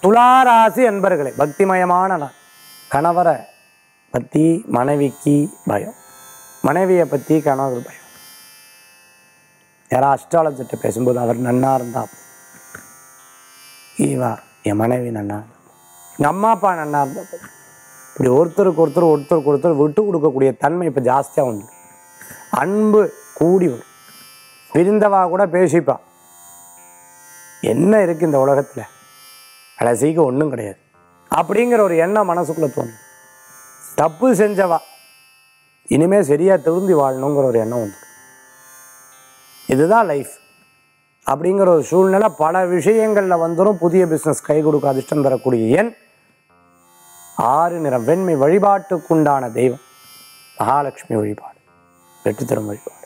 துளாராசி அன்பர்களே பக்திமயமான நாள் கணவரை பற்றி மனைவிக்கு பயம் மனைவியை பற்றி கணவர் பயம் யாரா அஸ்ட்ராலஜிட்ட பேசும்போது அவர் நன்னா இருந்தா ஈவா என் மனைவி நன்னா இருந்தா எங்கள் அம்மா அப்பா நன்னா இருந்தா போதும். இப்படி ஒருத்தருக்கு ஒருத்தர் ஒருத்தருக்கு ஒருத்தர் விட்டு கொடுக்கக்கூடிய தன்மை இப்போ ஜாஸ்தியாக வந்து அன்பு கூடி வரும் விருந்தவா கூட பேசிப்பா என்ன இருக்கு இந்த உலகத்தில் கடைசிக்கு ஒன்றும் கிடையாது அப்படிங்கிற ஒரு எண்ணம் மனசுக்குள்ளே தோணும் தப்பு செஞ்சவா இனிமே சரியா திருந்தி வாழணுங்கிற ஒரு எண்ணம் வந்துடும் இதுதான் லைஃப் அப்படிங்கிற ஒரு சூழ்நிலை பல விஷயங்களில் வந்துடும் புதிய பிஸ்னஸ் கை கொடுக்க அதிர்ஷ்டம் தரக்கூடிய எண் ஆறு நிறம் வெண்மை வழிபாட்டுக்குண்டான தெய்வம் மகாலட்சுமி வழிபாடு வெற்றி தரும் வழிபாடு